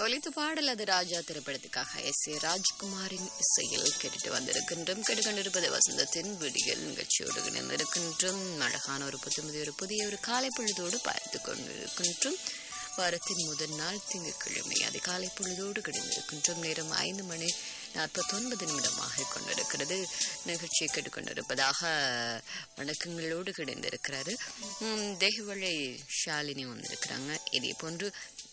ஒலித்து பாடல் அது ராஜா திரைப்படத்துக்காக எஸ் ஏ ராஜ்குமாரின் இசையில் கேட்டுட்டு வந்திருக்கின்றோம் கேட்டுக்கொண்டிருப்பது வசந்தத்தின் விடியல் நிகழ்ச்சியோடு இணைந்திருக்கின்றோம் அழகான ஒரு புத்தமதி ஒரு புதிய ஒரு காலை பொழுதோடு பார்த்து கொண்டிருக்கின்றோம் வாரத்தின் முதல் நாள் திங்கட்கிழமை அதிகாலை பொழுதோடு கிடைந்திருக்கின்றோம் நேரம் ஐந்து மணி நாற்பத்தொன்பது நிமிடமாக கொண்டிருக்கிறது நிகழ்ச்சியை கேட்டுக்கொண்டிருப்பதாக வணக்கங்களோடு கிடைந்திருக்கிறாரு உம், தேகவழி ஷாலினி வந்திருக்கிறாங்க இதே போன்று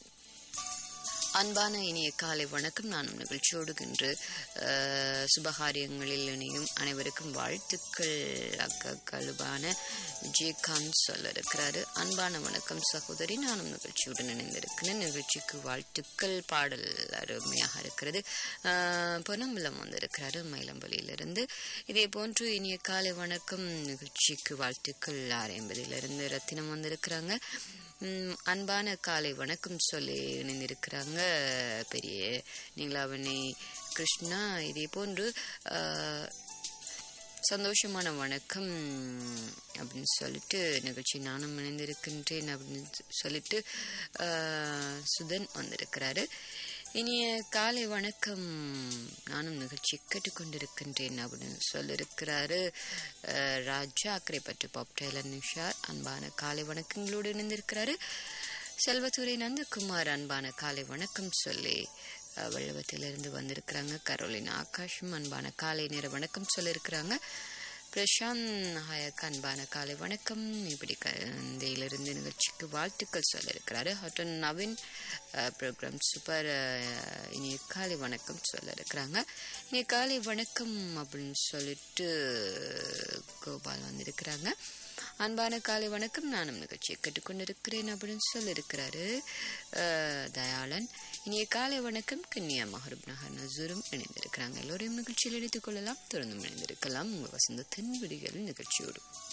அன்பான இனிய காலை வணக்கம் நானும் நிகழ்ச்சியோடு இன்று அஹ், சுபகாரியங்களில் இணையும் அனைவருக்கும் வாழ்த்துக்கள் அக்கழுவான விஜயகாந்த் சொல்ல இருக்கிறாரு அன்பான வணக்கம் சகோதரி நானும் நிகழ்ச்சியுடன் இணைந்திருக்கிறேன் நிகழ்ச்சிக்கு வாழ்த்துக்கள் பாடல் அருமையாக இருக்கிறது அஹ், பொன்னம்பலம் வந்திருக்கிறாரு மயிலம்பலியிலிருந்து இதே போன்று இனிய காலை வணக்கம் நிகழ்ச்சிக்கு வாழ்த்துக்கள் ஆறு எண்பதிலிருந்து ரத்தினம் வந்திருக்கிறாங்க உம், அன்பான காலை வணக்கம் சொல்லி இணைந்திருக்கிறாங்க பெரிய நீங்களாவணி கிருஷ்ணா இதே போன்று ஆஹ், சந்தோஷமான வணக்கம் அப்படின்னு சொல்லிட்டு நிகழ்ச்சி நானும் இணைந்திருக்கின்றேன் அப்படின்னு சொல்லிட்டு ஆஹ், சுதன் வந்திருக்கிறாரு இனிய காலை வணக்கம் நானும் நிகழ்ச்சி கேட்டுக்கொண்டிருக்கின்றேன் அப்படின்னு சொல்லியிருக்கிறாரு அஹ், ராஜா அக்கரைப்பட்டு பாப் டெய்லர் நிஷார் அன்பான காலை வணக்கங்களோடு இணைந்திருக்கிறாரு செல்வத்துறை நந்தகுமார் அன்பான காலை வணக்கம் சொல்லி அஹ், வள்ளுவத்திலிருந்து வந்திருக்கிறாங்க கரோலினா ஆகாஷும் அன்பான காலை நேர வணக்கம் சொல்லியிருக்கிறாங்க பிரசாந்த் ஹயக் அன்பான காலை வணக்கம் இப்படி கந்தையிலிருந்து நிகழ்ச்சிக்கு வாழ்த்துக்கள் சொல்லியிருக்கிறாரு ஹட்டன் நவீன் ப்ரோக்ராம் சூப்பர் இனி காலை வணக்கம் சொல்ல இருக்கிறாங்க இனி காலை வணக்கம் அப்படின்னு சொல்லிட்டு கோபால் வந்திருக்கிறாங்க அன்பான காலை வணக்கம் நானும் நிகழ்ச்சியை கேட்டுக்கொண்டிருக்கிறேன் அப்படின்னு சொல்லியிருக்கிறாரு அஹ், தயாளன் இனிய காலை வணக்கம் கன்னியா மஹரூப் நகர் நசூரும் இணைந்திருக்கிறாங்க எல்லோரையும் நிகழ்ச்சியில் இணைத்துக் கொள்ளலாம் தொடர்ந்து இணைந்திருக்கலாம் உங்கள் வசந்தத்தின் விடிகள் நிகழ்ச்சியோடு